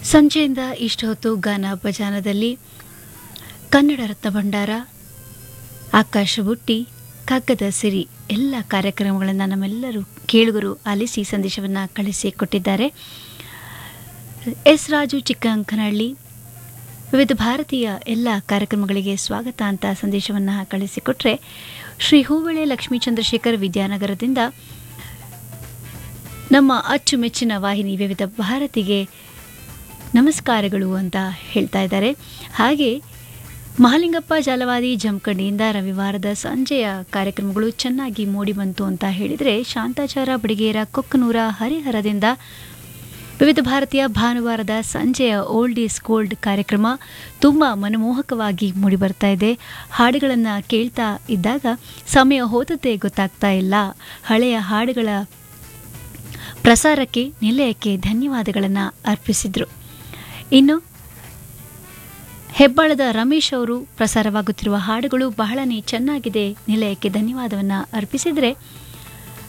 ಸಂಜೆಯಿಂದ ಇಷ್ಟು ಹೊತ್ತು ಗಾನ ಭಜಾನದಲ್ಲಿ ಕನ್ನಡ ರತ್ನ ಭಂಡಾರ ಆಕಾಶ ಬುಟ್ಟಿ ಕಗ್ಗದ ಸಿರಿ ಎಲ್ಲ ಕಾರ್ಯಕ್ರಮಗಳನ್ನು ನಮ್ಮೆಲ್ಲರೂ ಕೇಳುಗರು ಆಲಿಸಿ ಸಂದೇಶವನ್ನು ಕಳಿಸಿ ಕೊಟ್ಟಿದ್ದಾರೆ ಎಸ್ ರಾಜು ಚಿಕ್ಕಂಕನಹಳ್ಳಿ ವಿವಿಧ ಭಾರತೀಯ ಎಲ್ಲ ಕಾರ್ಯಕ್ರಮಗಳಿಗೆ ಸ್ವಾಗತ ಅಂತ ಸಂದೇಶವನ್ನು ಕಳಿಸಿಕೊಟ್ರೆ ಶ್ರೀ ಹೂವಳೆ ಲಕ್ಷ್ಮೀ ಚಂದ್ರಶೇಖರ್ ವಿದ್ಯಾನಗರದಿಂದ ನಮ್ಮ ಅಚ್ಚುಮೆಚ್ಚಿನ ವಾಹಿನಿ ವಿವಿಧ ಭಾರತಿಗೆ ನಮಸ್ಕಾರಗಳು ಅಂತ ಹೇಳ್ತಾ ಇದ್ದಾರೆ ಹಾಗೆ ಮಹಾಲಿಂಗಪ್ಪ ಜಾಲವಾದಿ ಜಮಖಂಡಿಯಿಂದ ರವಿವಾರದ ಸಂಜೆಯ ಕಾರ್ಯಕ್ರಮಗಳು ಚೆನ್ನಾಗಿ ಮೂಡಿಬಂತು ಅಂತ ಹೇಳಿದರೆ ಶಾಂತಾಚಾರ ಬಡಿಗೇರ ಕೊಕ್ಕನೂರ ಹರಿಹರದಿಂದ ವಿವಿಧ ಭಾರತೀಯ ಭಾನುವಾರದ ಸಂಜೆಯ ಓಲ್ಡ್ ಈಸ್ ಗೋಲ್ಡ್ ಕಾರ್ಯಕ್ರಮ ತುಂಬ ಮನಮೋಹಕವಾಗಿ ಮೂಡಿಬರ್ತಾ ಇದೆ ಹಾಡುಗಳನ್ನು ಕೇಳ್ತಾ ಇದ್ದಾಗ ಸಮಯ ಹೋದದ್ದೇ ಗೊತ್ತಾಗ್ತಾ ಇಲ್ಲ ಹಳೆಯ ಹಾಡುಗಳ ಪ್ರಸಾರಕ್ಕೆ ನಿಲಯಕ್ಕೆ ಧನ್ಯವಾದಗಳನ್ನು ಅರ್ಪಿಸಿದರು ಇನ್ನು ಹೆಬ್ಬಾಳದ ರಮೇಶ್ ಅವರು ಪ್ರಸಾರವಾಗುತ್ತಿರುವ ಹಾಡುಗಳು ಬಹಳನೇ ಚೆನ್ನಾಗಿದೆ ನಿಲಯಕ್ಕೆ ಧನ್ಯವಾದವನ್ನು ಅರ್ಪಿಸಿದರೆ